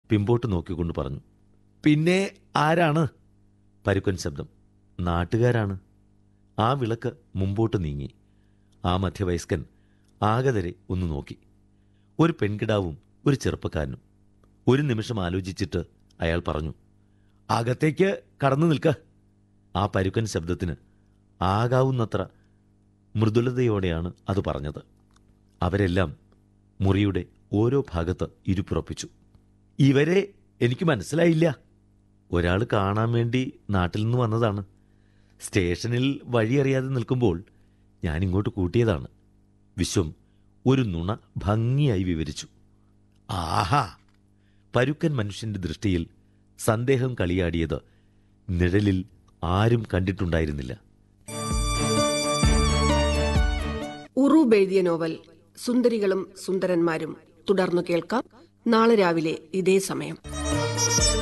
പിമ്പോട്ട് നോക്കിക്കൊണ്ട് പറഞ്ഞു പിന്നെ ആരാണ് പരുക്കൻ ശബ്ദം നാട്ടുകാരാണ് ആ വിളക്ക് മുമ്പോട്ട് നീങ്ങി ആ മധ്യവയസ്കൻ ആകതരെ ഒന്ന് നോക്കി ഒരു പെൺകിടാവും ഒരു ചെറുപ്പക്കാരനും ഒരു നിമിഷം ആലോചിച്ചിട്ട് അയാൾ പറഞ്ഞു അകത്തേക്ക് കടന്നു നിൽക്ക ആ പരുക്കൻ ശബ്ദത്തിന് ആകാവുന്നത്ര മൃദുലതയോടെയാണ് അത് പറഞ്ഞത് അവരെല്ലാം മുറിയുടെ ഓരോ ഭാഗത്ത് ഇരുപ്പുറപ്പിച്ചു ഇവരെ എനിക്ക് മനസ്സിലായില്ല ഒരാൾ കാണാൻ വേണ്ടി നാട്ടിൽ നിന്ന് വന്നതാണ് സ്റ്റേഷനിൽ വഴിയറിയാതെ നിൽക്കുമ്പോൾ ഞാനിങ്ങോട്ട് കൂട്ടിയതാണ് വിശ്വം ഒരു നുണ ഭംഗിയായി വിവരിച്ചു ആഹാ പരുക്കൻ മനുഷ്യന്റെ ദൃഷ്ടിയിൽ സന്ദേഹം കളിയാടിയത് നിഴലിൽ ആരും കണ്ടിട്ടുണ്ടായിരുന്നില്ല ഉറൂബ് എഴുതിയ നോവൽ സുന്ദരികളും സുന്ദരന്മാരും തുടർന്നു കേൾക്കാം നാളെ രാവിലെ ഇതേ സമയം